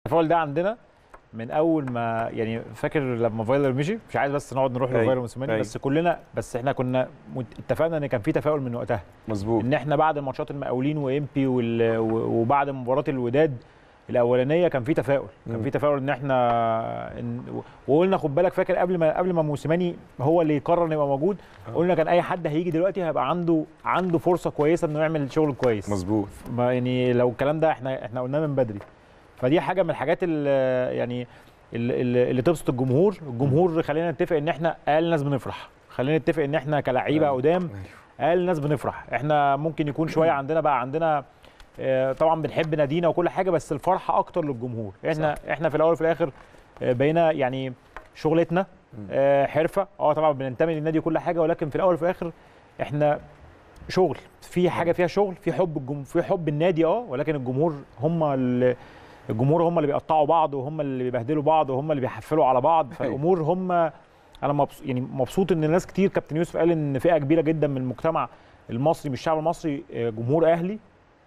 التفاؤل ده عندنا من اول ما يعني فاكر لما فايلر مشي مش عايز بس نقعد نروح أيوة. لفايلر موسيماني أيوة. بس كلنا بس احنا كنا مت- اتفقنا ان كان في تفاؤل من وقتها مظبوط ان احنا بعد ماتشات المقاولين وامبي وال- و- وبعد مباراه الوداد الاولانيه كان في تفاؤل كان مم. في تفاؤل ان احنا إن وقلنا خد بالك فاكر قبل ما قبل ما موسيماني هو اللي يقرر انه يبقى موجود قلنا كان اي حد هيجي دلوقتي هيبقى عنده عنده فرصه كويسه انه يعمل شغل كويس مظبوط ما يعني لو الكلام ده احنا احنا قلناه من بدري فدي حاجه من الحاجات اللي يعني اللي, اللي اللي تبسط الجمهور الجمهور خلينا نتفق ان احنا اقل ناس بنفرح خلينا نتفق ان احنا كلعيبه أيوة. قدام اقل ناس بنفرح احنا ممكن يكون شويه عندنا بقى عندنا آه، طبعا بنحب نادينا وكل حاجه بس الفرحه اكتر للجمهور احنا صح. احنا في الاول وفي الاخر آه، بقينا يعني شغلتنا آه، حرفه اه طبعا بننتمي للنادي وكل حاجه ولكن في الاول وفي الاخر احنا شغل في حاجه فيها شغل في حب الجم... في حب النادي اه ولكن الجمهور هم اللي الجمهور هم اللي بيقطعوا بعض وهم اللي بيبهدلوا بعض وهم اللي بيحفلوا على بعض فالامور هم انا مبسوط يعني مبسوط ان ناس كتير كابتن يوسف قال ان فئه كبيره جدا من المجتمع المصري من الشعب المصري آه، جمهور اهلي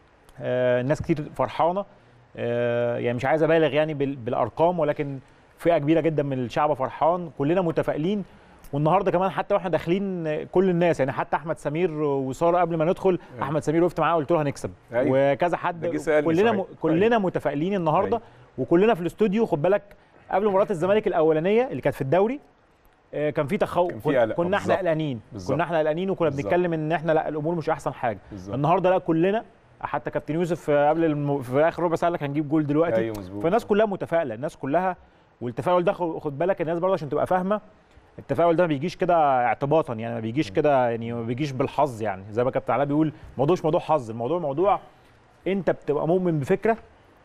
آه، ناس كتير فرحانه آه، يعني مش عايز ابالغ يعني بال- بالارقام ولكن فئه كبيره جدا من الشعب فرحان كلنا متفائلين والنهارده كمان حتى واحنا داخلين آه، كل الناس يعني حتى احمد سمير وساره قبل ما ندخل أيوة. احمد سمير وقفت معاه قلت له هنكسب أيوة. وكذا حد ده جه سألني كلنا م... صحيح. كلنا متفائلين النهارده أيوة. وكلنا في الاستوديو خد بالك قبل مباراه الزمالك الاولانيه اللي كانت في الدوري آه، كان في تخوف كان في قلق. كنا احنا بالظبط. قلقانين بالظبط. كنا احنا قلقانين وكنا بالظبط. بنتكلم ان احنا لا الامور مش احسن حاجه بالظبط النهارده لا كلنا حتى كابتن يوسف آه، قبل الم... في اخر ربع ساعه قال لك هنجيب جول دلوقتي ايوه مظبوط فالناس كلها متفائله الناس كلها والتفاؤل ده خد خد بالك الناس برضه عشان تبقى فاهمه التفاؤل ده ما بيجيش كده اعتباطا يعني ما بيجيش كده يعني ما بيجيش بالحظ يعني زي ما كابتن علاء بيقول الموضوع مش موضوع حظ الموضوع موضوع انت بتبقى مؤمن بفكره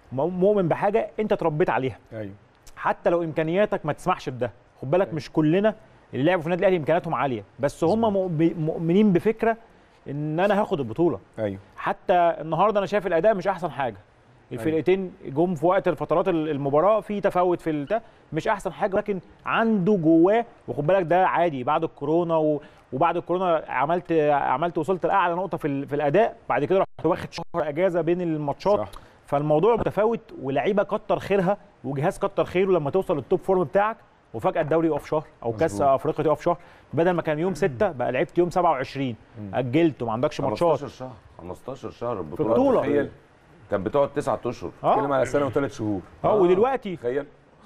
مؤمن بحاجه انت اتربيت عليها ايوه حتى لو امكانياتك ما تسمحش بده خد بالك مش كلنا اللي لعبوا في النادي الاهلي امكانياتهم عاليه بس هم مؤ- مؤمنين بفكره ان انا هاخد البطوله ايوه حتى النهارده انا شايف الاداء مش احسن حاجه الفرقتين جم في وقت الفترات ال- المباراه في تفاوت في البتاع مش احسن حاجه لكن عنده جواه وخد بالك ده عادي بعد الكورونا و... وبعد الكورونا عملت عملت وصلت لاعلى نقطه في, ال... في الاداء بعد كده رحت واخد شهر اجازه بين الماتشات صح فالموضوع متفاوت ولعيبه كتر خيرها وجهاز كتر خيره لما توصل للتوب فورم بتاعك وفجاه الدوري يقف شهر او كاس مظبوط. افريقيا يقف شهر بدل ما كان يوم 6 بقى لعبت يوم 27 اجلت وما عندكش ماتشات 15 شهر 15 شهر في البطوله بطوله تخيل كانت بتقعد 9 اشهر بتتكلم اه على سنه وثلاث شهور اه ودلوقتي تخيل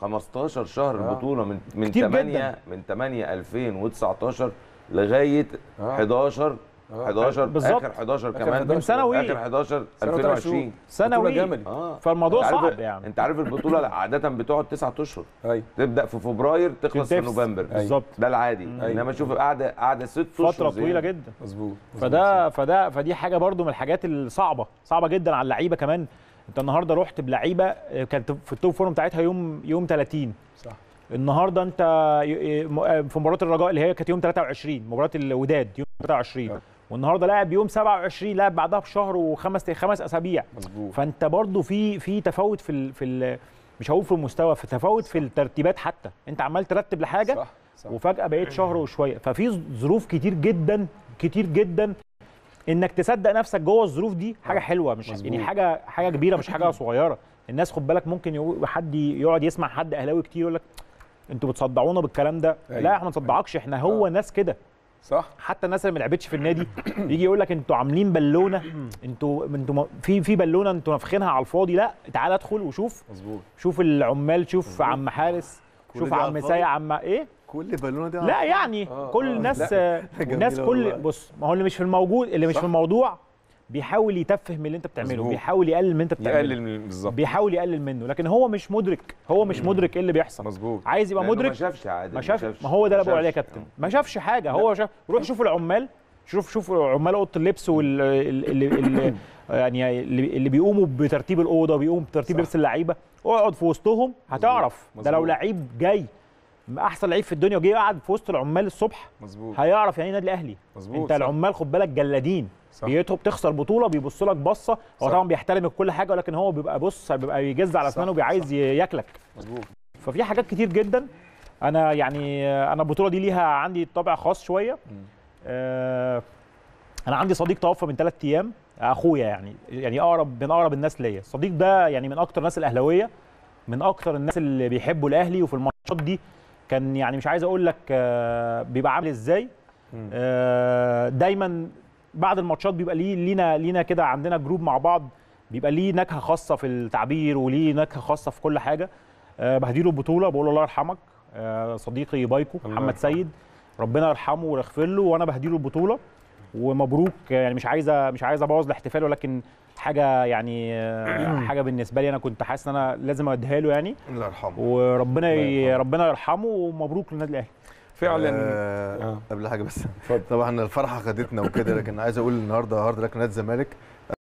15 شهر آه. البطوله من من كتير 8 جداً. من 8 2019 لغايه آه. 11 آه. 11 بالظبط. اخر 11 آخر كمان 11. من سنوي اخر 11 سنة وثلاث شهور. 2020 سنوي بطولة جملي اه فالموضوع أنت عارف- صعب يعني انت عارف البطوله عاده بتقعد 9 اشهر ايوه تبدا في فبراير تخلص في تنتفس. نوفمبر بالظبط ده العادي أيوة. انما شوف قاعده قاعده 6 اشهر فتره زيادة. طويله جدا مظبوط فده فده فدي حاجه برضو من الحاجات الصعبه صعبه جدا على اللعيبه كمان انت النهارده رحت بلعيبه آه، كانت في التوب فورم بتاعتها يوم يوم 30 صح النهارده انت ي- م- في مباراه الرجاء اللي هي كانت يوم 23 مباراه الوداد يوم 23 آه. والنهارده لاعب يوم 27 لاعب بعدها بشهر وخمس خمس اسابيع مظبوط فانت برضو في في تفاوت في ال في ال مش هقول في المستوى في تفاوت في الترتيبات حتى انت عمال ترتب لحاجه صح صح وفجاه بقيت شهر وشويه ففي ظروف كتير جدا كتير جدا انك تصدق نفسك جوه الظروف دي حاجه حلوه مش مظبوط. يعني حاجه حاجه كبيره مش حاجه صغيره الناس خد بالك ممكن يقول حد يقعد يسمع حد اهلاوي كتير يقول لك انتوا بتصدعونا بالكلام ده أيوة. لا احنا ما نصدعكش احنا هو ناس كده صح حتى الناس اللي ما لعبتش في النادي يجي يقول لك انتوا عاملين بالونه انتوا انتوا م- في في بالونه انتوا نافخينها على الفاضي لا تعال ادخل وشوف مظبوط شوف العمال شوف عم حارس كل شوف دي على عم الفاضي؟ سايق عم ايه كل بالونه دي لا يعني آه، كل آه، الناس لا. آه، جميلة الناس كل والله. بص ما هو اللي مش في الموجود اللي مش صح. في الموضوع بيحاول يتفه من اللي انت بتعمله مظبوط. بيحاول يقلل من اللي انت بتعمله يقلل من بالظبط بيحاول يقلل منه لكن هو مش مدرك هو مش مدرك ايه اللي بيحصل مظبوط عايز يبقى لأنه مدرك ما شافش عادي ما شاف ما هو ده اللي بقول عليه يا كابتن ما شافش حاجه هو شاف روح شوف العمال شوف شوف عمال اوضه اللبس وال اللي, اللي يعني اللي, اللي بيقوموا بترتيب الاوضه بيقوموا بترتيب صح. لبس اللعيبه اقعد في وسطهم هتعرف ده لو مظبوط. لعيب جاي احسن لعيب في الدنيا وجه قاعد في وسط العمال الصبح مظبوط هيعرف يعني ايه نادي الاهلي مظبوط انت صح. العمال خد بالك جلادين صح. بيتهم تخسر بطوله بيبص لك بصه هو صح. طبعا بيحترم كل حاجه ولكن هو بيبقى بص بيبقى بيجز على صح، اسنانه وبيعايز ياكلك مظبوط ففي حاجات كتير جدا انا يعني انا البطوله دي ليها عندي طابع خاص شويه آه انا عندي صديق توفى من ثلاث ايام اخويا يعني يعني اقرب من اقرب الناس ليا الصديق ده يعني من اكتر الناس الاهلاويه من اكتر الناس اللي بيحبوا الاهلي وفي الماتشات دي كان يعني مش عايز اقول لك آه، بيبقى عامل ازاي آه، دايما بعد الماتشات بيبقى ليه لينا لينا كده عندنا جروب مع بعض بيبقى ليه نكهه خاصه في التعبير وليه نكهه خاصه في كل حاجه آه، بهديله البطوله بقول له الله يرحمك آه، صديقي بايكو الله محمد يرحمه. سيد ربنا يرحمه ويغفر له وانا بهديله البطوله ومبروك يعني مش عايزه مش عايز ابوظ الاحتفال ولكن حاجه يعني آه، حاجه بالنسبه لي انا كنت حاسس ان انا لازم اديها له يعني الله يرحمه وربنا الله ي... يرحمه. ربنا يرحمه ومبروك للنادي الاهلي فعلا آه آه. قبل حاجه بس اتفضل. طبعا الفرحه خدتنا وكده لكن عايز اقول النهارده هارد لك نادي الزمالك